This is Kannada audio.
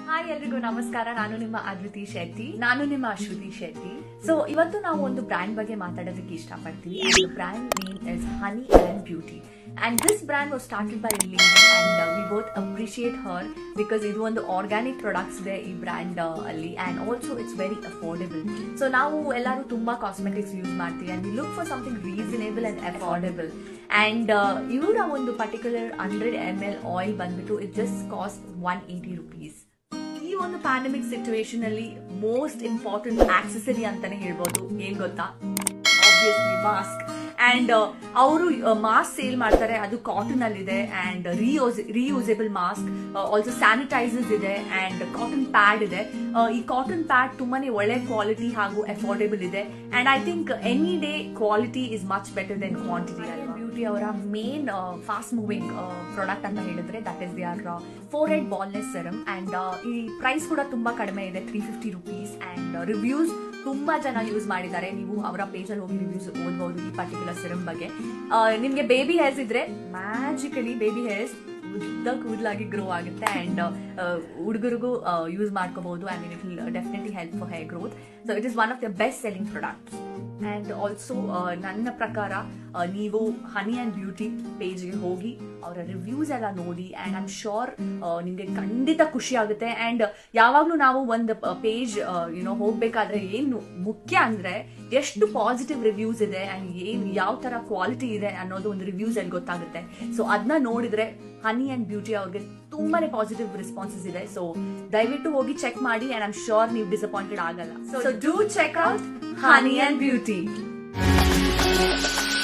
ಹಾಯ್ ಎಲ್ರಿಗೂ ನಮಸ್ಕಾರ ನಾನು ನಿಮ್ಮ ಅದ್ವಿತಿ ಶೆಟ್ಟಿ ನಾನು ನಿಮ್ಮ ಅಶ್ರುತಿ ಶೆಟ್ಟಿ ಸೊ ಇವತ್ತು ನಾವು ಒಂದು ಬ್ರ್ಯಾಂಡ್ ಬಗ್ಗೆ ಮಾತಾಡೋದಕ್ಕೆ ಇಷ್ಟಪಡ್ತೀವಿ and brand name is honey and beauty and this brand was started by lady and we both appreciate her because ಇದು ಒಂದು ಆರ್ಗ್ಯಾನಿಕ್ ಪ್ರಾಡಕ್ಟ್ಸ್ ಇದೆ ಈ ಬ್ರ್ಯಾಂಡ್ ಅಲ್ಲಿ and also it's very affordable so ನಾವು ಎಲ್ಲರೂ ತುಂಬಾ ಕಾಸ್ಮೆಟಿಕ್ಸ್ ಯೂಸ್ ಮಾಡ್ತೀವಿ and we look for something reasonable and affordable and ಇವರ ಒಂದು particular hundred M L oil ಬಂದ್ಬಿಟ್ಟು it just cost one eighty rupees ಈ ಒಂದು ಪ್ಯಾಂಡಮಿಕ್ ಸಿಚುವೇಶನ್ ಅಲ್ಲಿ ಮೋಸ್ಟ್ ಇಂಪಾರ್ಟೆಂಟ್ ಆಕ್ಸೆಸರಿ ಅಂತಾನೆ ಹೇಳ್ಬೋದು ಏನ್ ಗೊತ್ತಾ ಆಬ್ವಿಯಸ್ಲಿ ಮಾಸ್ಕ್ ಅಂಡ್ ಅವರು ಮಾಸ್ಕ್ ಸೇಲ್ ಮಾಡ್ತಾರೆ ಅದು ಕಾಟನ್ ಅಲ್ಲಿ ಇದೆ and reuse reusable mask also sanitisers ಇದೆ ಅಂಡ್ ಕಾಟನ್ ಪ್ಯಾಡ್ ಇದೆ Uh, ಈ ಕಾಟನ್ ಪ್ಯಾಡ್ ತುಂಬಾನೇ ಒಳ್ಳೆ ಕ್ವಾಲಿಟಿ ಹಾಗೂ ಅಫೋರ್ಡೆಬಲ್ ಇದೆ and I think any day quality is much better than quantity beauty ಅವರ ಮೇನ್ ಫಾಸ್ಟ್ ಮೂವಿಂಗ್ ಪ್ರಾಡಕ್ಟ್ ಅಂತ ಹೇಳಿದ್ರೆ that is their forehead baldness serum and ಈ ಪ್ರೈಸ್ ಕೂಡ ತುಂಬಾ ಕಡಿಮೆ ಇದೆ three fifty rupees and reviews ತುಂಬಾ ಜನ ಯೂಸ್ ಮಾಡಿದ್ದಾರೆ ನೀವು ಅವರ ಪೇಜ್ ಅಲ್ಲಿ ಹೋಗಿ ರಿವ್ಯೂಸ್ ಓದ್ಬಹುದು ಈ ಪರ್ಟಿಕ್ಯುಲರ್ ಸಿರಮ್ ಬಗ್ಗೆ ಆ, ನಿಮ್ಗೆ ಬೇಬಿ ಹೇರ್ಸ್ ಇದ್ರೆ ಮ್ಯಾಜಿಕಲಿ ಬೇಬಿ ಹೇರ್ಸ್ ಉದ್ದ ಕೂದಲಾಗಿ ಗ್ರೋ ಆಗುತ್ತೆ ಅಂಡ್ ಹುಡುಗರಿಗೂ ಯೂಸ್ ಮಾಡ್ಕೋಬಹುದು I mean it will definitely help for hair growth so it is one of the best selling product and also ನನ್ನ ಪ್ರಕಾರ ಆ, ನೀವು ಹನಿ ಅಂಡ್ ಬ್ಯೂಟಿ ಪೇಜ್ಗೆ ಹೋಗಿ ಅವರ ರಿವ್ಯೂಸ್ ಎಲ್ಲ ನೋಡಿ ಅಂಡ್ ಐ ಆಮ್ ಶೋರ್ ನಿಮಗೆ ಖಂಡಿತ ಖುಷಿ ಆಗುತ್ತೆ ಅಂಡ್ ಯಾವಾಗಲೂ ನಾವು ಒಂದು ಪೇಜ್ ಯುನೋ ಹೋಗ್ಬೇಕಾದ್ರೆ ಏನು ಮುಖ್ಯ ಅಂದ್ರೆ ಎಷ್ಟು ಪಾಸಿಟಿವ್ ರಿವ್ಯೂಸ್ ಇದೆ ಅಂಡ್ ಏನ್ ಯಾವ ತರ ಕ್ವಾಲಿಟಿ ಇದೆ ಅನ್ನೋದು ಒಂದು ರಿವ್ಯೂಸ್ ಅಲ್ಲಿ ಗೊತ್ತಾಗುತ್ತೆ ಸೊ ಅದನ್ನ ನೋಡಿದ್ರೆ ಹನಿ ಅಂಡ್ ಬ್ಯೂಟಿ ಅವ್ರಿಗೆ ತುಂಬಾನೇ ಪಾಸಿಟಿವ್ ರೆಸ್ಪಾನ್ಸಸ್ ಇದೆ ಸೊ ದಯವಿಟ್ಟು ಹೋಗಿ ಚೆಕ್ ಮಾಡಿ ಅಂಡ್ ಐಮ್ ಶೋರ್ ನೀವು ಡಿಸಪಾಯಿಂಟೆಡ್ ಆಗಲ್ಲ so do check out honey and beauty